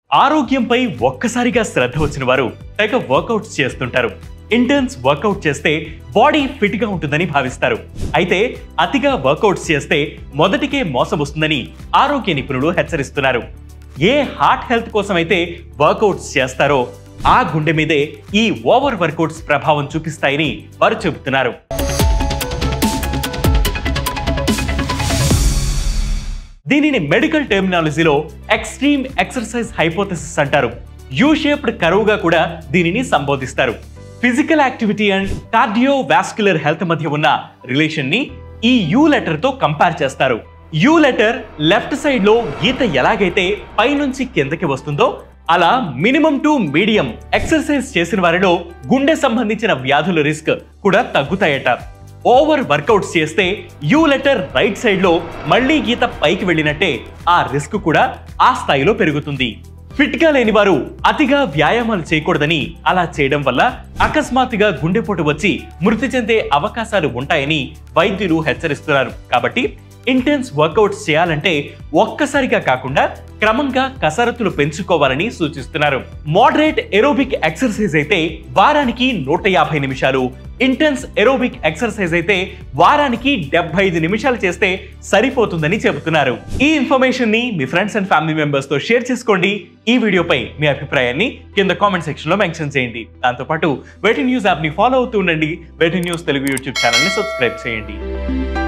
ఆరోగ్యంపై ఒక్కసారిగా శ్రద్ధ వచ్చిన వారు తెగ వర్కౌట్స్ చేస్తుంటారు ఇంటర్న్స్ వర్కౌట్ చేస్తే బాడీ ఫిట్ గా ఉంటుందని భావిస్తారు అయితే అతిగా వర్కౌట్స్ చేస్తే మొదటికే మోసం వస్తుందని ఆరోగ్య నిపుణులు హెచ్చరిస్తున్నారు ఏ హార్ట్ హెల్త్ కోసం అయితే వర్కౌట్స్ చేస్తారో ఆ గుండె మీదే ఈ ఓవర్ వర్కౌట్స్ ప్రభావం చూపిస్తాయని వారు చెబుతున్నారు దీనిని మెడికల్ టెర్మినాలజీలో ఎక్స్ట్రీమ్ ఎక్సర్సైజ్ హైపోథెసిస్ అంటారు యూ షేప్డ్ కరువుగా కూడా దీనిని సంబోధిస్తారు physical activity and cardio vascular health మధ్య ఉన్న రిలేషన్ ని ఈ యూ లెటర్ తో కంపేర్ చేస్తారు యూ లెటర్ లెఫ్ట్ సైడ్ లో గీత ఎలాగైతే పైనుంచి కిందకి వస్తుందో అలా మినిమం టు మీడియం ఎక్సర్సైజ్ చేసిన వారిలో గుండె సంబంధించిన వ్యాధుల రిస్క్ కూడా తగ్గుతాయట ఓవర్ వర్కౌట్స్ చేస్తే యూ లెటర్ రైట్ సైడ్ లో మళ్ళీ గీత పైకి వెళ్ళినట్టే ఆ రిస్క్ కూడా ఆ స్థాయిలో పెరుగుతుంది ఫిట్ గా లేని వారు అతిగా వ్యాయామాలు చేయకూడదని అలా చేయడం వల్ల అకస్మాత్తుగా గుండెపోటు వచ్చి మృతి చెందే అవకాశాలు ఉంటాయని వైద్యులు హెచ్చరిస్తున్నారు కాబట్టి ఇంటెన్స్ వర్కౌట్స్ చేయాలంటే ఒక్కసారిగా కాకుండా క్రమంగా కసరత్తులు పెంచుకోవాలని సూచిస్తున్నారు మోడరేట్ ఎరోబిక్ ఎక్సర్సైజ్ అయితే వారానికి నూట యాభై నిమిషాలు ఇంటెన్స్ ఎరోబిక్ ఎక్సర్సైజ్ అయితే వారానికి డెబ్బై ఐదు నిమిషాలు చేస్తే సరిపోతుందని చెబుతున్నారు ఈ ఇన్ఫర్మేషన్ ని మీ ఫ్రెండ్స్ అండ్ ఫ్యామిలీ మెంబర్స్ తో షేర్ చేసుకోండి ఈ వీడియోపై మీ అభిప్రాయాన్ని కింద కామెంట్ సెక్షన్ లో మెన్షన్ చేయండి దాంతోపాటు వెయిటింగ్ న్యూస్ యాప్ ని ఫాలో అవుతూ ఉండండి waiting news Telugu YouTube channel ని సబ్స్క్రైబ్ చేయండి